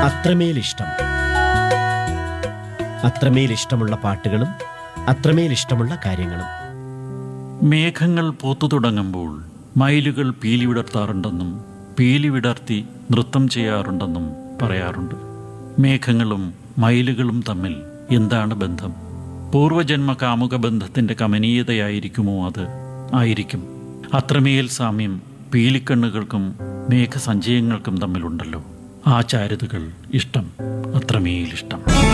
അത്രമേൽ ഇഷ്ടം അത്രമേൽ ഇഷ്ടമുള്ള പാട്ടുകളും അത്രമേൽ ഇഷ്ടമുള്ള കാര്യങ്ങളും മേഘങ്ങൾ പൂത്തു തുടങ്ങുമ്പോൾ മയിലുകൾ പീലി വിടർത്താറുണ്ടെന്നും പീലി വിടർത്തി നൃത്തം ചെയ്യാറുണ്ടെന്നും പറയാറുണ്ട് മേഘങ്ങളും മയിലുകളും തമ്മിൽ എന്താണ് ബന്ധം പൂർവജന്മ കാമുക ബന്ധത്തിൻ്റെ കമനീയതയായിരിക്കുമോ അത് ആയിരിക്കും അത്രമേൽ സാമ്യം പീലിക്കണ്ണുകൾക്കും മേഘസഞ്ചയങ്ങൾക്കും തമ്മിലുണ്ടല്ലോ ആ ചാരുതകൾ ഇഷ്ടം അത്രമേൽ ഇഷ്ടം